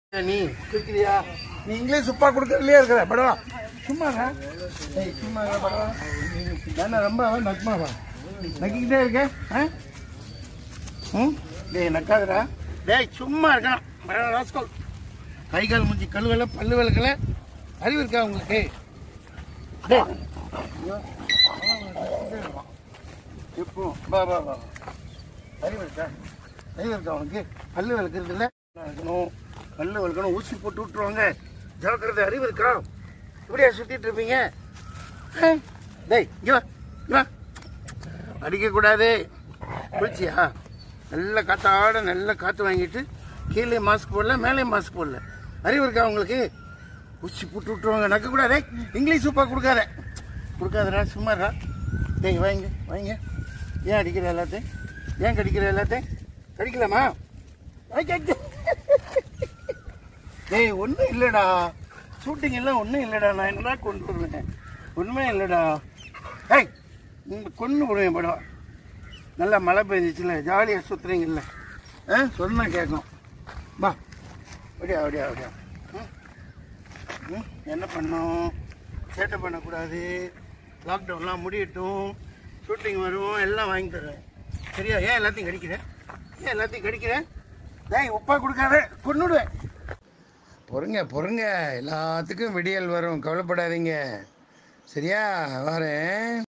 நீ குடிக்கிறியா நீ இங்கிலீஷ் உப்பா கொடுக்கறதுலயே இருக்கிற படவா சும்மாடா ஏய் சும்மா இருடா, படவா தானே ரொம்ப நக்மாவா நக்கிக்கிட்டே இருக்க ஆ? ம் டேய் நக்காதடா டேய் சும்மா இருக்கணும் படவா ராஸ்கோல் கை கால் மூஞ்சி கழுவல பல்லு விளக்கல அறிவு இருக்கா உங்களுக்கு டேய் ஐயோ, அவன் நக்கிக்கிட்டே இருப்பான். இப்போ வா வா வா அறிவு இருக்கா அறிவு இருக்கா உனக்கு பல்லு விளக்குறது இல்லை இருக்கணும் பல்லு விளக்கணும் ஊசி போட்டு விட்டுருவாங்க ஜாக்கிரதை அறிவு இருக்கா இப்படியா சுத்திட்டு இருப்பீங்க ஆ? டேய் இங்க வா இங்க வா அடிக்கக்கூடாது குளிச்சியா நல்ல காத்தாட நல்ல காற்று வாங்கிட்டு கீழே மாஸ்க் போடல மேலே மாஸ்க் போடல அறிவு இருக்கா உங்களுக்கு ஊசி போட்டு விட்டுருவாங்க நக்கக்கூடாதே இங்கிலீஷ் உப்பா கொடுக்காத கொடுக்காதடா சும்மாடா டேய் வாங்க வாங்க ஏன் அடிக்கிற எல்லாத்தையும் ஏன் கடிக்கிற எல்லாத்தையும் கடிக்கலாமா ஐ, ஐ, ஐ. டேய் ஒன்றும் இல்லைடா ஷூட்டிங் எல்லாம் ஒன்றும் இல்லைடா நான் என்னடா கொண்டு வருவேன் ஒன்றுமே இல்லைடா ஏய் உங்க கொண்டு விடுவேன் படம் நல்லா மழை பெஞ்சிச்சுல ஜாலியாக சுற்றுறீங்கல்ல ஆ சொன்னா கேட்கும் வா அப்படியா அப்படியா அப்படியா ம்? ம், என்ன பண்ணோம் சேட்டை பண்ணக்கூடாது லாக்டவுன்லாம் முடியட்டும் ஷூட்டிங் வரும் எல்லாம் வாங்கி தருவேன் சரியா ஏன் எல்லாத்தையும் கடிக்கிறேன் ஏன் எல்லாத்தையும் கடிக்கிறேன் டேய் உப்பா கொடுக்காத கொன்னுடுவேன் பொறுங்க பொறுங்க எல்லாத்துக்கும் விடியல் வரும் கவலைப்படாதீங்க சரியா வரேன்